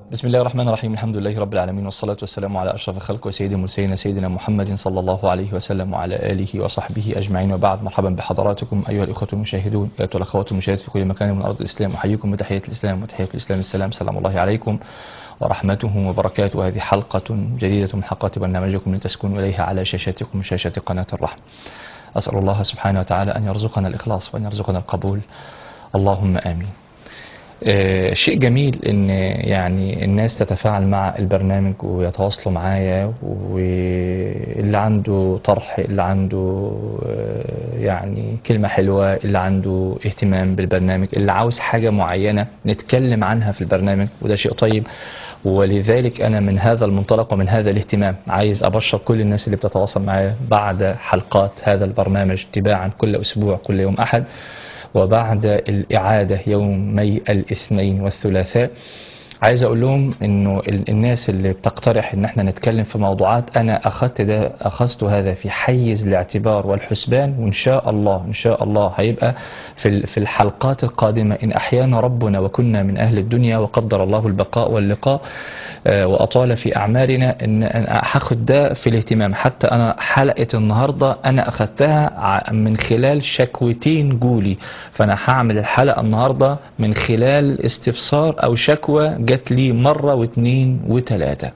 بسم الله الرحمن الرحيم الحمد لله رب العالمين والصلاة والسلام على أشرف الخلق وسيد المرسلين سيدنا محمد صلى الله عليه وسلم وعلى آله وصحبه أجمعين وبعد مرحبا بحضراتكم أيها الإخوة المشاهدون أيها الأخوات المشاهدات في كل مكان من أرض الإسلام أحييكم بتحية الإسلام وتحية الإسلام السلام سلام الله عليكم ورحمته وبركاته هذه حلقة جديدة من حلقات برنامجكم لتسكنوا إليها على شاشاتكم شاشة قناة الرحمة أسأل الله سبحانه وتعالى أن يرزقنا الإخلاص وأن يرزقنا القبول اللهم آمين آه، شيء جميل ان يعني الناس تتفاعل مع البرنامج ويتواصلوا معايا واللي عنده طرح اللي عنده آه، يعني كلمة حلوة اللي عنده اهتمام بالبرنامج اللي عاوز حاجة معينة نتكلم عنها في البرنامج وده شيء طيب ولذلك أنا من هذا المنطلق ومن هذا الاهتمام عايز أبشر كل الناس اللي بتتواصل معايا بعد حلقات هذا البرنامج تباعا كل أسبوع كل يوم أحد وبعد الإعادة يومي الاثنين والثلاثاء عايز اقول لهم انه ال- الناس اللي بتقترح ان احنا نتكلم في موضوعات انا اخذت ده اخذت هذا في حيز الاعتبار والحسبان وان شاء الله ان شاء الله هيبقى في ال- في الحلقات القادمه ان احيانا ربنا وكنا من اهل الدنيا وقدر الله البقاء واللقاء آه، واطال في اعمارنا ان أنا هاخد ده في الاهتمام حتى انا حلقه النهارده انا اخذتها ع- من خلال شكوتين جولي فانا هعمل الحلقه النهارده من خلال استفسار او شكوى جات لي مره واثنين وثلاثه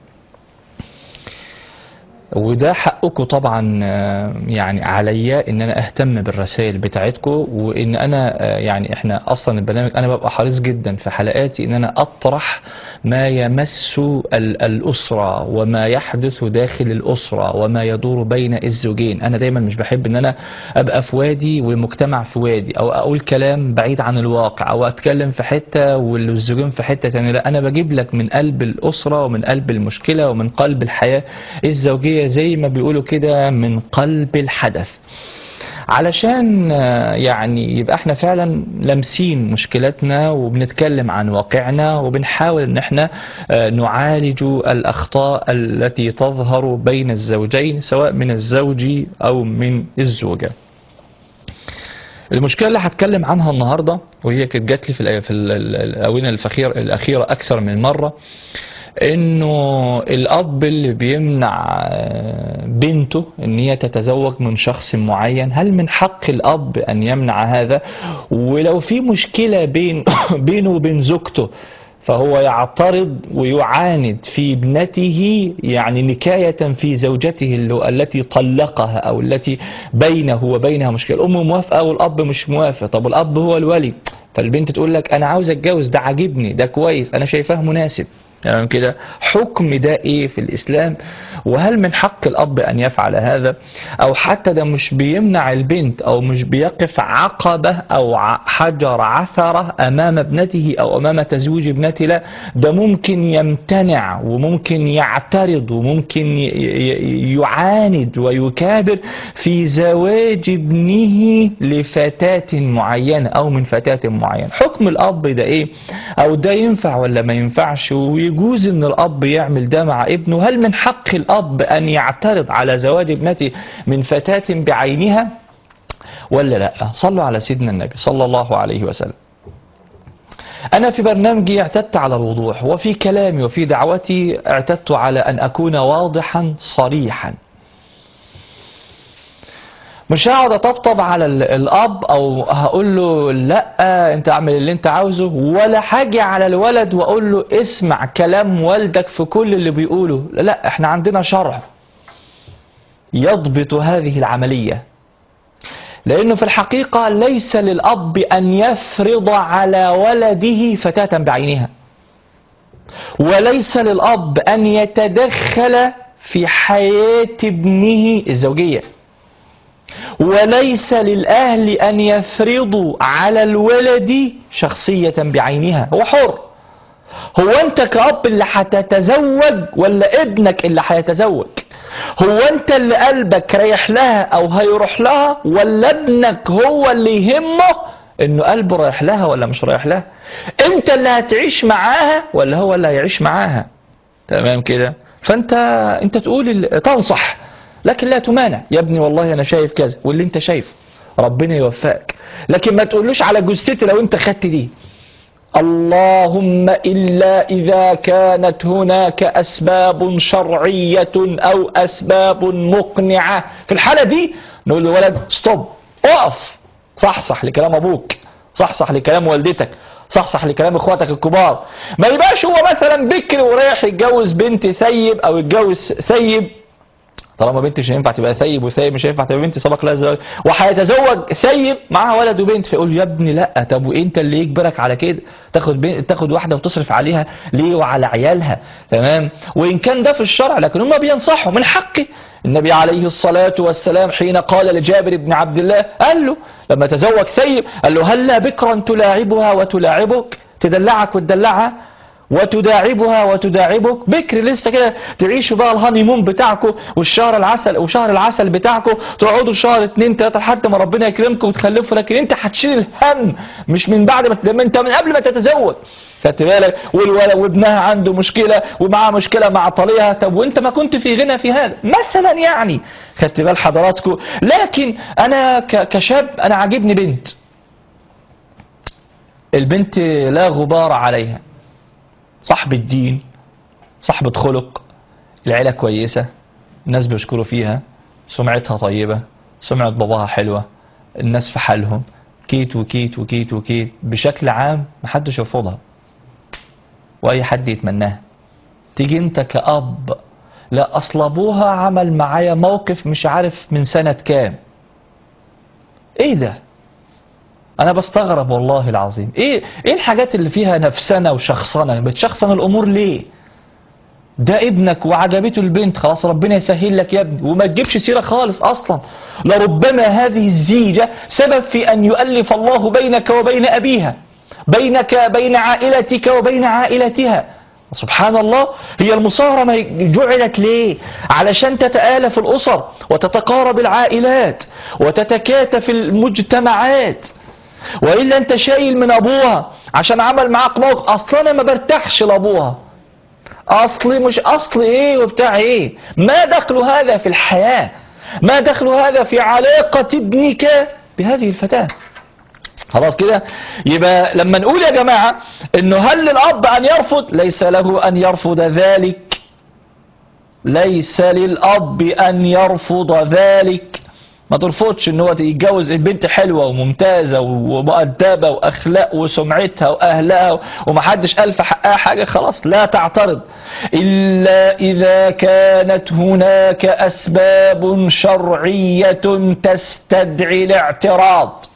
وده حقكم طبعا آه، يعني عليا ان انا اهتم بالرسائل بتاعتكم وان انا آه، يعني احنا اصلا البرنامج انا ببقى حريص جدا في حلقاتي ان انا اطرح ما يمس ال- الاسره وما يحدث داخل الاسره وما يدور بين الزوجين انا دايما مش بحب ان انا ابقى في وادي والمجتمع في وادي او اقول كلام بعيد عن الواقع او اتكلم في حته والزوجين في حته تانية لا انا بجيب لك من قلب الاسره ومن قلب المشكله ومن قلب الحياه الزوجيه زي ما بيقولوا كده من قلب الحدث علشان آه، يعني يبقى احنا فعلا لامسين مشكلتنا وبنتكلم عن واقعنا وبنحاول ان احنا آه، نعالج الاخطاء التي تظهر بين الزوجين سواء من الزوج او من الزوجه المشكله اللي هتكلم عنها النهارده وهي كانت جات لي في الأ- في ال- ال- الاونه الفخير الاخيره اكثر من مره انه الاب اللي بيمنع آه، بنته ان هي تتزوج من شخص معين هل من حق الاب ان يمنع هذا ولو في مشكله بين بينه وبين زوجته فهو يعترض ويعاند في ابنته يعني نكاية في زوجته اللي- التي طلقها أو التي بينه وبينها مشكلة الأم موافقة والأب مش موافق طب الأب هو الولي فالبنت تقول لك أنا عاوز أتجوز ده عاجبني ده كويس أنا شايفاه مناسب تمام كده حكم ده ايه في الاسلام وهل من حق الاب ان يفعل هذا او حتى ده مش بيمنع البنت او مش بيقف عقبه او ع- حجر عثره امام ابنته او امام تزويج ابنته لا ده ممكن يمتنع وممكن يعترض وممكن ي- ي- يعاند ويكابر في زواج ابنه لفتاة معينة او من فتاة معينة حكم الاب ده ايه او ده ينفع ولا ما ينفعش ويجوز ان الاب يعمل ده مع ابنه هل من حق الاب ان يعترض على زواج ابنته من فتاة بعينها ولا لا صلوا على سيدنا النبي صلى الله عليه وسلم أنا في برنامجي اعتدت على الوضوح وفي كلامي وفي دعوتي اعتدت على أن أكون واضحا صريحا مش هقعد اطبطب على ال- الاب او هقول له لا انت اعمل اللي انت عاوزه ولا حاجة على الولد واقول له اسمع كلام والدك في كل اللي بيقوله لا, لا احنا عندنا شرع يضبط هذه العملية لأنه في الحقيقة ليس للأب أن يفرض على ولده فتاة بعينها وليس للأب أن يتدخل في حياة ابنه الزوجية وليس للأهل أن يفرضوا على الولد شخصية بعينها هو حر هو أنت كأب اللي هتتزوج ولا ابنك اللي هيتزوج هو أنت اللي قلبك رايح لها أو هيروح لها ولا ابنك هو اللي يهمه إنه قلبه رايح لها ولا مش رايح لها أنت اللي هتعيش معاها ولا هو اللي هيعيش معاها تمام كده فأنت أنت تقول ال- تنصح لكن لا تمانع يا ابني والله انا شايف كذا واللي انت شايفه ربنا يوفقك لكن ما تقولوش على جثتي لو انت خدت دي اللهم إلا إذا كانت هناك أسباب شرعية أو أسباب مقنعة في الحالة دي نقول للولد ستوب اقف صحصح لكلام أبوك صحصح لكلام والدتك صحصح لكلام اخواتك الكبار ما يبقاش هو مثلا بكر ورايح يتجوز بنت ثيب او يتجوز ثيب طالما بنت مش هينفع تبقى ثيب وثيب مش هينفع تبقى بنت سبق لها الزواج وهيتزوج ثيب معاها ولد وبنت فيقول يا ابني لا طب وانت اللي يجبرك على كده تاخد بنت تاخد واحده وتصرف عليها ليه وعلى عيالها تمام وان كان ده في الشرع لكن هم بينصحوا من حقي النبي عليه الصلاة والسلام حين قال لجابر بن عبد الله قال له لما تزوج ثيب قال له هلا بكرا تلاعبها وتلاعبك تدلعك وتدلعها وتداعبها وتداعبك بكر لسه كده تعيشوا بقى الهانيمون بتاعكم والشهر العسل وشهر العسل بتاعكم تقعدوا شهر اتنين تلاته لحد ما ربنا يكرمكم وتخلفوا لكن انت هتشيل الهم مش من بعد ما لما انت من قبل ما تتزوج خدت بالك والولد وابنها عنده مشكله ومعاه مشكله مع طليقها طب وانت ما كنت في غنى في هذا مثلا يعني خدت بال حضراتكم لكن انا ك- كشاب انا عاجبني بنت البنت لا غبار عليها صاحبة دين صاحبة خلق العيلة كويسة الناس بيشكروا فيها سمعتها طيبة سمعة باباها حلوة الناس في حالهم كيت وكيت وكيت وكيت بشكل عام محدش يرفضها وأي حد يتمناها تيجي انت كأب لا أصل أبوها عمل معايا موقف مش عارف من سنة كام ايه ده انا بستغرب والله العظيم ايه ايه الحاجات اللي فيها نفسنه وشخصنه بتشخصن الامور ليه ده ابنك وعجبته البنت خلاص ربنا يسهل لك يا ابني وما تجيبش سيره خالص اصلا لربما هذه الزيجه سبب في ان يؤلف الله بينك وبين ابيها بينك بين عائلتك وبين عائلتها سبحان الله هي المصاهرة جعلت ليه علشان تتآلف الأسر وتتقارب العائلات وتتكاتف المجتمعات وإلا أنت شايل من أبوها عشان عمل معاك موقف أصلا أنا ما برتاحش لأبوها أصلي مش أصل إيه وبتاع إيه ما دخل هذا في الحياة ما دخل هذا في علاقة ابنك بهذه الفتاة خلاص كده يبقى لما نقول يا جماعة انه هل للاب ان يرفض ليس له ان يرفض ذلك ليس للاب ان يرفض ذلك ما ترفضش ان هو يتجوز البنت حلوة وممتازة ومؤدبة واخلاق وسمعتها واهلها ومحدش قال في حقها حاجة خلاص لا تعترض الا اذا كانت هناك اسباب شرعية تستدعي الاعتراض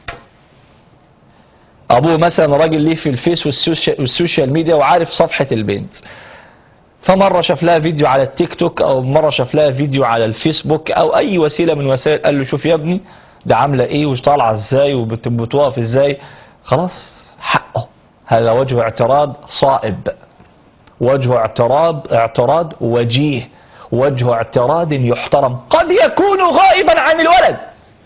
ابوه مثلا راجل ليه في الفيس والسوشيال, والسوشيال ميديا وعارف صفحة البنت فمرة شاف لها فيديو على التيك توك او مرة شاف لها فيديو على الفيسبوك او اي وسيلة من وسائل قال له شوف يا ابني ده عاملة ايه وش طالعة ازاي وبتوقف ازاي خلاص حقه هذا وجه اعتراض صائب وجه اعتراض اعتراض وجيه وجه اعتراض يحترم قد يكون غائبا عن الولد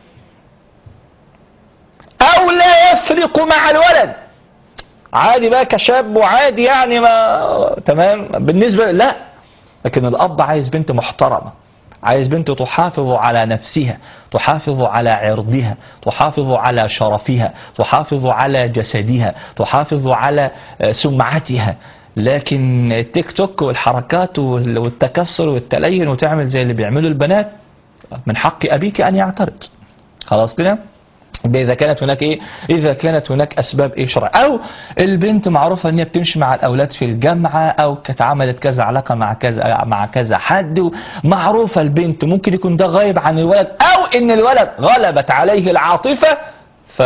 او لا يفرق مع الولد عادي بقى كشاب وعادي يعني ما تمام بالنسبة لا لكن الاب عايز بنت محترمة عايز بنت تحافظ على نفسها تحافظ على عرضها تحافظ على شرفها تحافظ على جسدها تحافظ على سمعتها لكن التيك توك والحركات والتكسر والتلين وتعمل زي اللي بيعملوا البنات من حق أبيك أن يعترض خلاص كده إذا كانت هناك إيه إذا كانت هناك أسباب إيه شرع أو البنت معروفة إن هي بتمشي مع الأولاد في الجامعة أو كانت عملت كذا علاقة مع كذا مع كذا حد معروفة البنت ممكن يكون ده غايب عن الولد أو إن الولد غلبت عليه العاطفة ف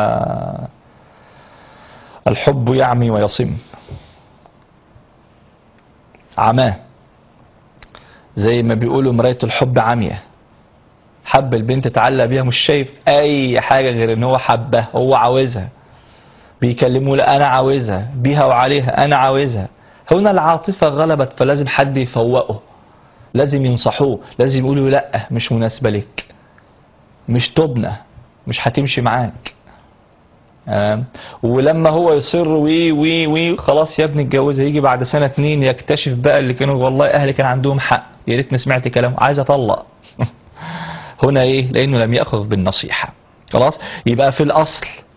الحب يعمي ويصم عماه زي ما بيقولوا مراية الحب عمية حب البنت تعلق بيها مش شايف اي حاجة غير ان هو حبها هو عاوزها بيكلموا لا انا عاوزها بيها وعليها انا عاوزها هنا العاطفة غلبت فلازم حد يفوقه لازم ينصحوه لازم يقولوا لا مش مناسبة لك مش تبنى مش هتمشي معاك آه. ولما هو يصر وي وي وي خلاص يا ابني اتجوزها يجي بعد سنة اتنين يكتشف بقى اللي كانوا والله اهلي كان عندهم حق يا ريتني سمعت كلامه عايز اطلق هنا ايه لانه لم ياخذ بالنصيحه خلاص يبقى في الاصل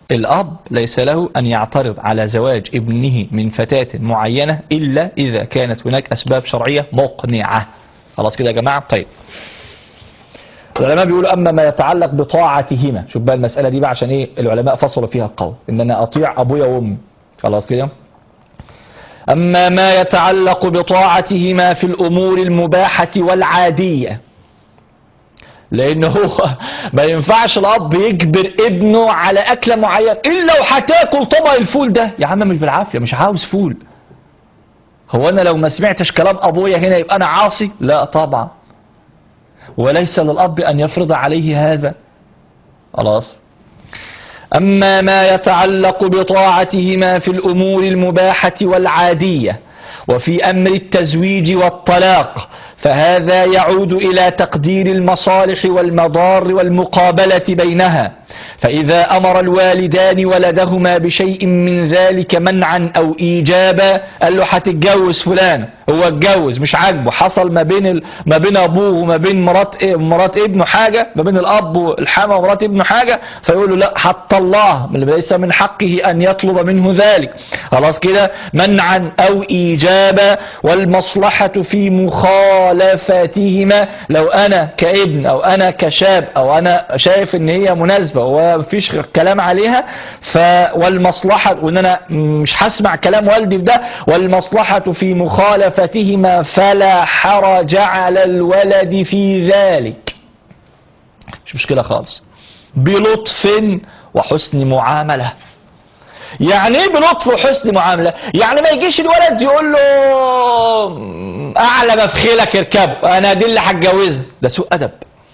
الأب ليس له أن يعترض على زواج ابنه من فتاة معينة إلا إذا كانت هناك أسباب شرعية مقنعة خلاص كده يا جماعة طيب العلماء بيقولوا أما ما يتعلق بطاعتهما شوف بقى المسألة دي بقى عشان إيه العلماء فصلوا فيها القول إن أنا أطيع أبويا وأمي خلاص كده أما ما يتعلق بطاعتهما في الأمور المباحة والعادية لأن هو ما ينفعش الأب يجبر ابنه على أكلة معينة إلا وهتاكل طبق الفول ده يا عم مش بالعافية مش عاوز فول هو أنا لو ما سمعتش كلام أبويا هنا يبقى أنا عاصي لا طبعا وليس للأب أن يفرض عليه هذا خلاص أما ما يتعلق بطاعتهما في الأمور المباحة والعادية وفي أمر التزويج والطلاق فهذا يعود إلى تقدير المصالح والمضار والمقابلة بينها فإذا أمر الوالدان ولدهما بشيء من ذلك منعا أو إيجابا قال له هتتجوز فلان هو اتجوز مش عاجبه حصل ما بين ال... ما بين أبوه وما بين مرات مرات ابنه حاجة ما بين الأب والحما ومرات ابنه حاجة فيقول له لا حتى الله ليس من حقه أن يطلب منه ذلك خلاص كده منعا أو إيجابا والمصلحة في مخالفتهما لو أنا كابن أو أنا كشاب أو أنا شايف إن هي مناسبة ومفيش كلام عليها ف والمصلحة وإن أنا مش هسمع كلام والدي في ده والمصلحة في مخالفتهما فلا حرج على الولد في ذلك مش مشكلة خالص بلطف وحسن معاملة يعني ايه بلطف وحسن معاملة يعني ما يجيش الولد يقول له اعلى ما في خيلك اركبه انا دي اللي هتجوزها ده سوء ادب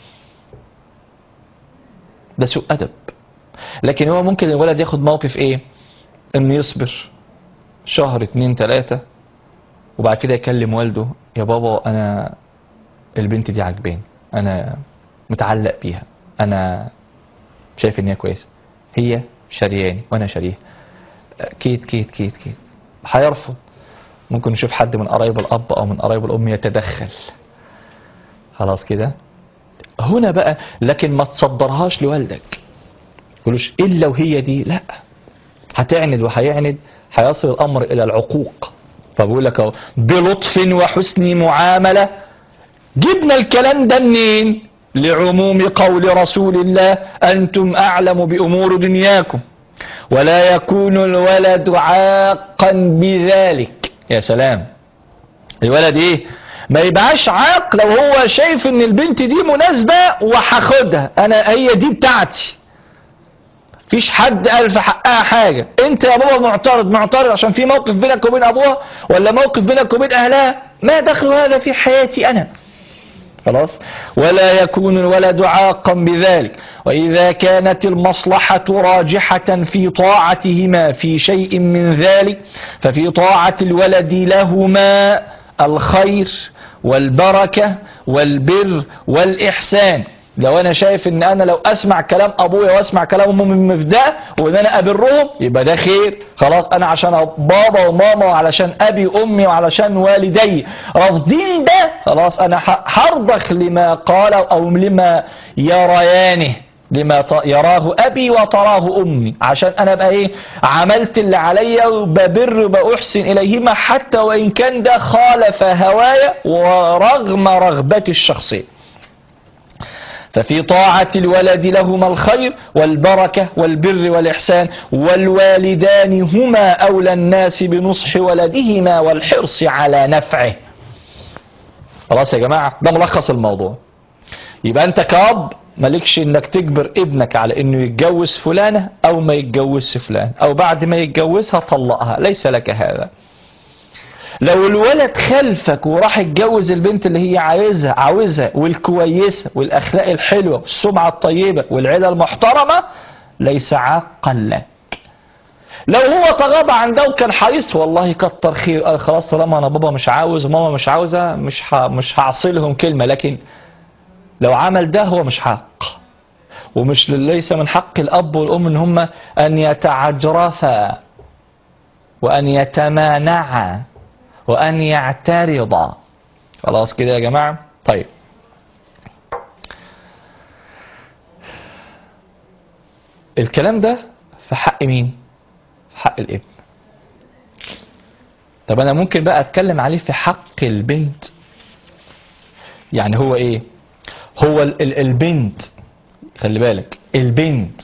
ده سوء ادب لكن هو ممكن الولد ياخد موقف ايه انه يصبر شهر اتنين تلاتة وبعد كده يكلم والده يا بابا انا البنت دي عجباني انا متعلق بيها انا شايف ان هي كويسه هي شرياني وانا شاريها كيت كيت كيت كيت هيرفض ممكن نشوف حد من قرايب الاب او من قرايب الام يتدخل خلاص كده هنا بقى لكن ما تصدرهاش لوالدك تقولوش الا وهي دي لا هتعند وهيعند هيصل الامر الى العقوق فبقول لك اهو بلطف وحسن معامله جبنا الكلام ده منين لعموم قول رسول الله انتم اعلم بامور دنياكم ولا يكون الولد عاقا بذلك يا سلام الولد ايه ما يبقاش عاق لو هو شايف ان البنت دي مناسبة وهاخدها انا هي دي بتاعتي فيش حد قال في حقها حاجة انت يا بابا معترض معترض عشان في موقف بينك وبين ابوها ولا موقف بينك وبين اهلها ما دخل هذا في حياتي انا خلاص ولا يكون الولد عاقا بذلك وإذا كانت المصلحة راجحة في طاعتهما في شيء من ذلك ففي طاعة الولد لهما الخير والبركة والبر والإحسان لو انا شايف ان انا لو اسمع كلام ابويا واسمع كلام امي من ده وان انا ابرهم يبقى ده خير خلاص انا عشان بابا وماما وعلشان ابي وامي وعلشان والدي رافضين ده خلاص انا هرضخ لما قال او لما يريانه لما يراه ابي وتراه امي عشان انا ابقى ايه عملت اللي عليا وببر وبأحسن اليهما حتى وان كان ده خالف هوايا ورغم رغبتي الشخصيه ففي طاعة الولد لهما الخير والبركة والبر والإحسان والوالدان هما أولى الناس بنصح ولدهما والحرص على نفعه خلاص يا جماعة ده ملخص الموضوع يبقى أنت كأب مالكش انك تجبر ابنك على انه يتجوز فلانة او ما يتجوزش فلان او بعد ما يتجوزها طلقها ليس لك هذا لو الولد خلفك وراح يتجوز البنت اللي هي عايزها عاوزها والكويسة والأخلاق الحلوة والسمعة الطيبة والعيلة المحترمة ليس عاقا لك لو هو تغاضى عن ده وكان حريص والله كتر خير قال خلاص طالما انا بابا مش عاوز وماما مش عاوزة مش ه... مش هعصلهم كلمة لكن لو عمل ده هو مش حق ومش ليس من حق الأب والأم ان هم أن يتعجرفا وأن يتمانعا وأن يعترض خلاص كده يا جماعة طيب الكلام ده في حق مين في حق الابن طب انا ممكن بقى اتكلم عليه في حق البنت يعني هو ايه هو ال ال البنت خلي بالك البنت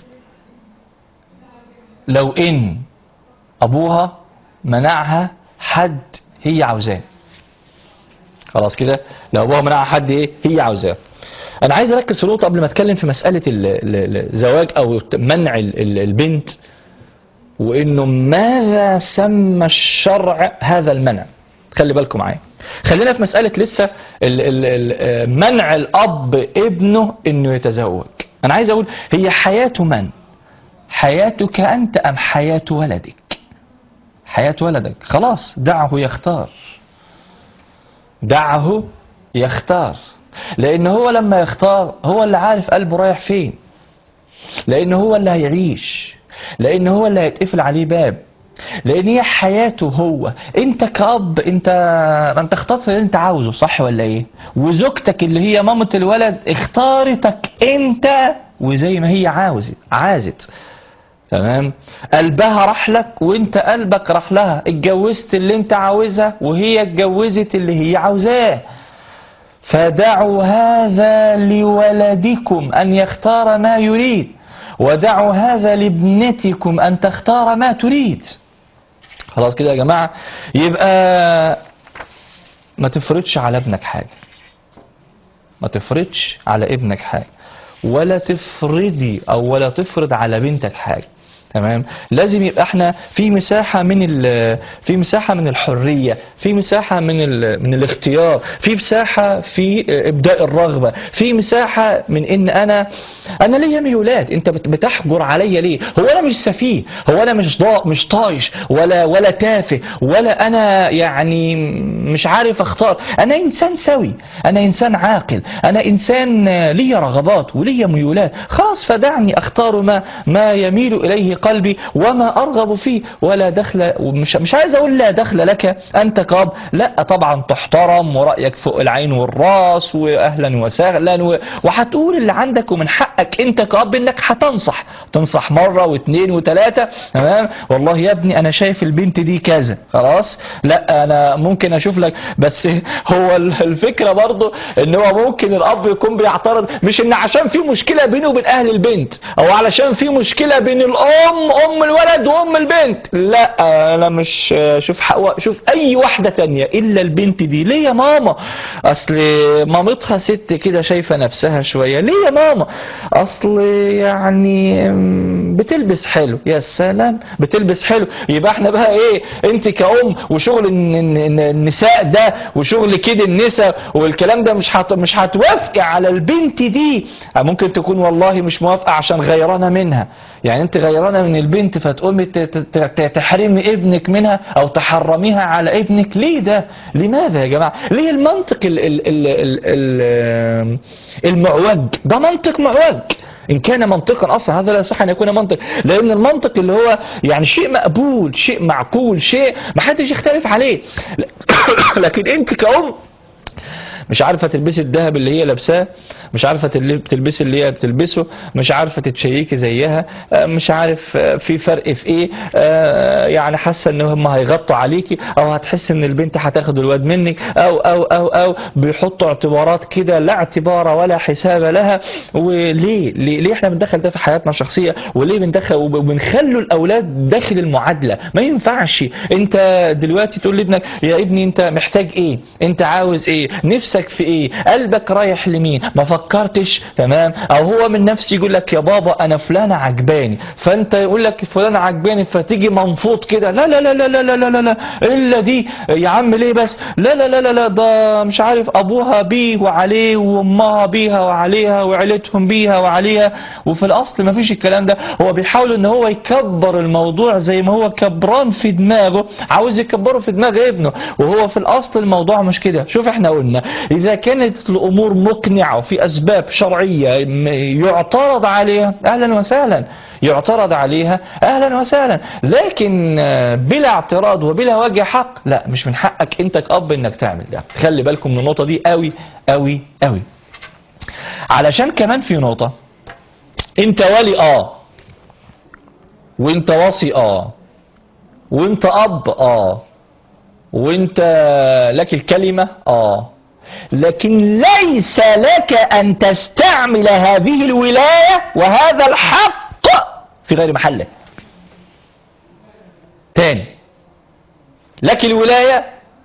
لو ان ابوها منعها حد هي عاوزاه خلاص كده لو ابوها منعها حد ايه هي عاوزاه انا عايز اركز في نقطه قبل ما اتكلم في مساله ال- ال- الزواج او منع ال- ال- البنت وانه ماذا سمى الشرع هذا المنع خلي بالكم معايا خلينا في مسألة لسه ال ال ال منع الأب ابنه إنه يتزوج أنا عايز أقول هي حياة من حياتك أنت أم حياة ولدك حياة ولدك خلاص دعه يختار دعه يختار لأن هو لما يختار هو اللي عارف قلبه رايح فين لأن هو اللي هيعيش لأن هو اللي هيتقفل عليه باب لأن هي حياته هو أنت كأب أنت ما أنت اخترت اللي أنت عاوزه صح ولا إيه وزوجتك اللي هي مامة الولد اختارتك أنت وزي ما هي عاوزة عازت تمام قلبها راح لك وانت قلبك راح لها اتجوزت اللي انت عاوزها وهي اتجوزت اللي هي عاوزاه فدعوا هذا لولدكم أن يختار ما يريد ودعوا هذا لابنتكم أن تختار ما تريد خلاص كده يا جماعة يبقى ما تفرضش على ابنك حاجة ما تفرضش على ابنك حاجة ولا تفرضي أو ولا تفرض على بنتك حاجة تمام لازم يبقى احنا في مساحة من ال- في مساحة من الحرية في مساحة من ال- من الاختيار في مساحة في ابداء الرغبة في مساحة من ان انا انا ليا ميولات انت بت- بتحجر عليا ليه هو انا مش سفيه هو انا مش ضا مش طايش ولا ولا تافه ولا انا يعني مش عارف اختار انا انسان سوي انا انسان عاقل انا انسان آه، ليا رغبات وليا ميولات خلاص فدعني اختار ما ما يميل اليه قلبي وما ارغب فيه ولا دخل ومش مش عايز اقول لا دخل لك انت كاب لا طبعا تحترم ورايك فوق العين والراس واهلا وسهلا و- وهتقول اللي عندك ومن حقك انت كاب انك هتنصح تنصح مره واثنين وثلاثه تمام والله يا ابني انا شايف البنت دي كذا خلاص لا انا ممكن اشوف لك بس هو ال- الفكره برضو ان هو ممكن الاب يكون بيعترض مش ان عشان في مشكله بينه وبين اهل البنت او علشان في مشكله بين الام ام الولد وام البنت لا انا مش شوف حق- شوف اي واحده تانية الا البنت دي ليه يا ماما اصل مامتها ست كده شايفه نفسها شويه ليه يا ماما اصل يعني م، بتلبس حلو يا سلام بتلبس حلو يبقى احنا بقى ايه انت كأم وشغل الن- الن- النساء ده وشغل كده النساء والكلام ده مش هت مش هتوافقي على البنت دي ممكن تكون والله مش موافقه عشان غيرانه منها يعني انت غيرانه من البنت فتقومي ت- ت- ت- تحرمي ابنك منها او تحرميها على ابنك ليه ده لماذا يا جماعه ليه المنطق ال ال ال ال ال المعوج ده منطق معوج ان كان منطقا اصلا هذا لا يصح ان يكون منطق لان المنطق اللي هو يعني شيء مقبول شيء معقول شيء ما حدش يختلف عليه لكن انت كأم مش عارفه تلبسي الذهب اللي هي لابساه مش عارفه تل- تلبسي اللي هي بتلبسه مش عارفه تتشيكي زيها آه، مش عارف آه، في فرق في ايه آه، يعني حاسه ان هم هيغطوا عليكي او هتحس ان البنت هتاخد الواد منك او او او او بيحطوا اعتبارات كده لا اعتبار ولا حساب لها وليه ليه, ليه احنا بندخل ده في حياتنا الشخصيه وليه بندخل وبنخلوا الاولاد داخل المعادله ما ينفعش انت دلوقتي تقول لابنك يا ابني انت محتاج ايه انت عاوز ايه نفسك في ايه قلبك رايح لمين ما فكرتش تمام او هو من نفسه يقول لك يا بابا انا فلانه عجباني فانت يقول لك فلانه عجباني فتيجي منفوض كده لا لا لا لا لا لا لا لا, لا الا دي يا عم ليه بس لا لا لا لا, لا ده مش عارف ابوها بيه وعليه وامها بيها وعليها وعيلتهم بيها وعليها وفي الاصل ما فيش الكلام ده هو بيحاول ان هو يكبر الموضوع زي ما هو كبران في دماغه عاوز يكبره في دماغ ابنه وهو في الاصل الموضوع مش كده شوف احنا قلنا اذا كانت الامور مقنعه وفي اسباب شرعيه م- يعترض عليها اهلا وسهلا يعترض عليها اهلا وسهلا لكن آه، بلا اعتراض وبلا وجه حق لا مش من حقك انت كأب انك تعمل ده خلي بالكم من النقطه دي قوي قوي قوي علشان كمان في نقطه انت ولي اه وانت وصي اه وانت اب اه وانت لك الكلمة اه لكن ليس لك ان تستعمل هذه الولاية وهذا الحق في غير محله تاني لك الولاية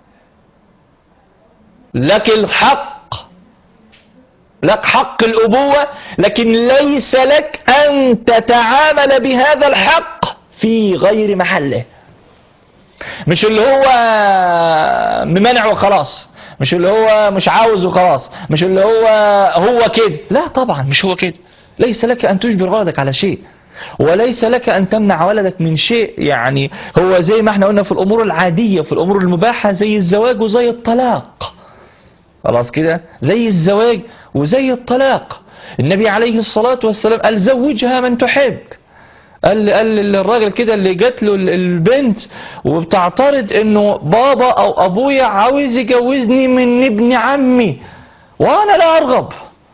لك الحق لك حق الأبوة لكن ليس لك أن تتعامل بهذا الحق في غير محله مش اللي هو ممنع وخلاص مش اللي هو مش عاوز وخلاص مش اللي هو هو كده لا طبعا مش هو كده ليس لك أن تجبر ولدك على شيء وليس لك أن تمنع ولدك من شيء يعني هو زي ما احنا قلنا في الأمور العادية في الأمور المباحة زي الزواج وزي الطلاق خلاص كده زي الزواج وزي الطلاق النبي عليه الصلاة والسلام قال زوجها من تحب قال قال للراجل كده اللي جات له البنت وبتعترض انه بابا او ابويا عاوز يجوزني من ابن عمي وانا لا ارغب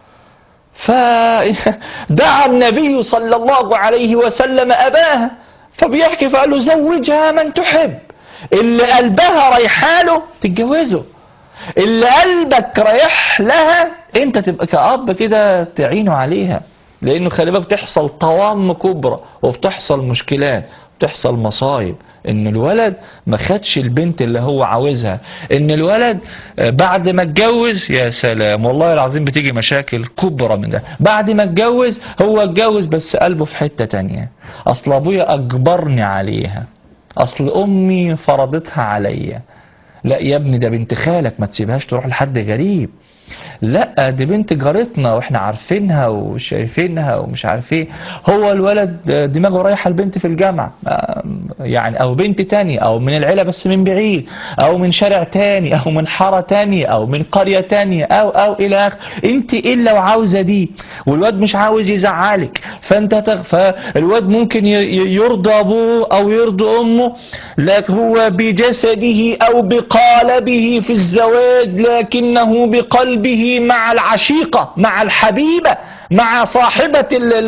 فدعا النبي صلى الله عليه وسلم اباها فبيحكي فقال له زوجها من تحب اللي قلبها ريحاله تتجوزه اللي قلبك رايح لها انت تبقى كأب كده تعينه عليها لانه خلي بالك بتحصل طوام كبرى وبتحصل مشكلات بتحصل مصايب ان الولد ما خدش البنت اللي هو عاوزها ان الولد بعد ما اتجوز يا سلام والله العظيم بتيجي مشاكل كبرى من ده بعد ما اتجوز هو اتجوز بس قلبه في حتة تانية اصل ابويا اجبرني عليها اصل امي فرضتها عليا لا يا ابني ده بنت خالك ما تسيبهاش تروح لحد غريب لا دي بنت جارتنا واحنا عارفينها وشايفينها ومش عارفين هو الولد دماغه رايحه البنت في الجامعه يعني او بنت تانية او من العيله بس من بعيد او من شارع تاني او من حاره تانية او من قريه تانية او او الى اخره انت الا وعاوزه دي والواد مش عاوز يزعلك فانت تغ... فالواد ممكن يرضى ابوه او يرضى امه لكن هو بجسده او بقالبه في الزواج لكنه بقلبه قلبه مع العشيقة مع الحبيبة مع صاحبة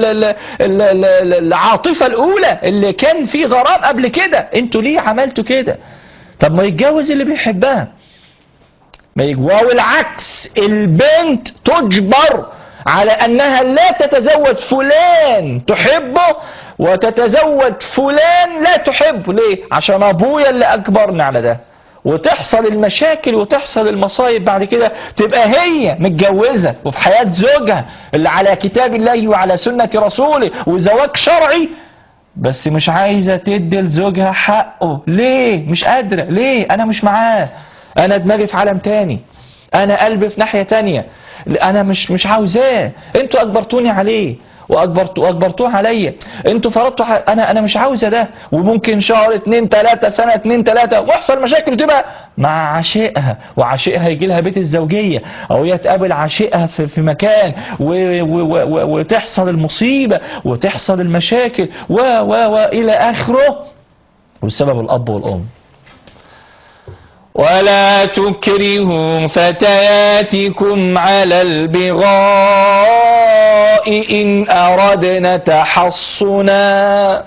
العاطفة الأولى اللي كان في غرام قبل كده انتوا ليه عملتوا كده طب ما يتجوز اللي بيحبها ما يجواو العكس البنت تجبر على أنها لا تتزوج فلان تحبه وتتزوج فلان لا تحبه ليه عشان أبويا اللي أكبرني على ده وتحصل المشاكل وتحصل المصايب بعد كده تبقى هي متجوزة وفي حياة زوجها اللي على كتاب الله وعلى سنة رسوله وزواج شرعي بس مش عايزة تدي لزوجها حقه ليه مش قادرة ليه انا مش معاه انا دماغي في عالم تاني انا قلبي في ناحية تانية انا مش مش عاوزاه انتوا اجبرتوني عليه واجبرت واجبرتوه عليا انتوا فرضتوا ح... انا انا مش عاوزه ده وممكن شهر اتنين تلاتة سنه اتنين تلاتة ويحصل مشاكل تبقى مع عشيقها وعشيقها يجي لها بيت الزوجيه او هي تقابل عشيقها في, في مكان و... و... و... وتحصل المصيبه وتحصل المشاكل و و والى اخره والسبب الاب والام ولا تكرهوا فتياتكم على البغاء إن أردنا تحصنا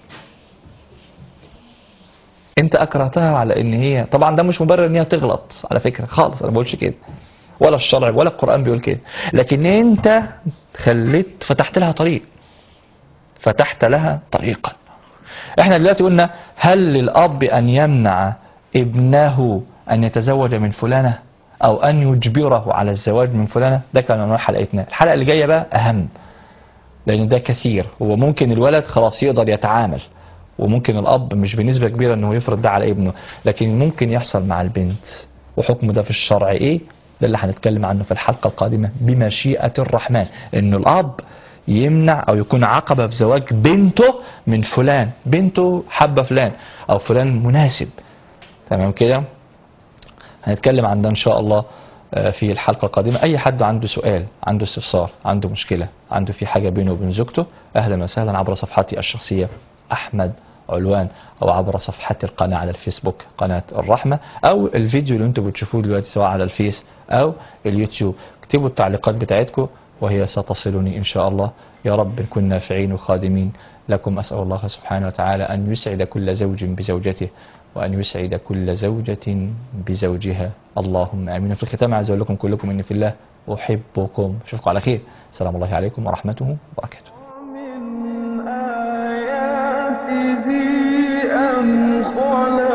انت اكرهتها على ان هي طبعا ده مش مبرر ان هي تغلط على فكرة خالص انا بقولش كده ولا الشرع ولا القرآن بيقول كده لكن انت خليت فتحت لها طريق فتحت لها طريقا احنا دلوقتي قلنا هل للاب ان يمنع ابنه أن يتزوج من فلانة أو أن يجبره على الزواج من فلانة ده كان عنوان حلقتنا الحلقة اللي جاية بقى أهم لأن ده كثير هو ممكن الولد خلاص يقدر يتعامل وممكن الأب مش بنسبة كبيرة أنه يفرض ده على ابنه لكن ممكن يحصل مع البنت وحكم ده في الشرع إيه ده اللي هنتكلم عنه في الحلقة القادمة بمشيئة الرحمن أنه الأب يمنع أو يكون عقبة في زواج بنته من فلان بنته حبة فلان أو فلان مناسب تمام كده هنتكلم عن ده ان شاء الله في الحلقة القادمة اي حد عنده سؤال عنده استفسار عنده مشكلة عنده في حاجة بينه وبين زوجته اهلا وسهلا عبر صفحتي الشخصية احمد علوان او عبر صفحتي القناة على الفيسبوك قناة الرحمة او الفيديو اللي انتم بتشوفوه دلوقتي سواء على الفيس او اليوتيوب اكتبوا التعليقات بتاعتكم وهي ستصلني إن شاء الله يا رب نكون نافعين وخادمين لكم أسأل الله سبحانه وتعالى أن يسعد كل زوج بزوجته وأن يسعد كل زوجة بزوجها اللهم آمين في الختام عايز أقول لكم كلكم إني في الله أحبكم أشوفكم على خير السلام الله عليكم ورحمته وبركاته من آياته أن خلق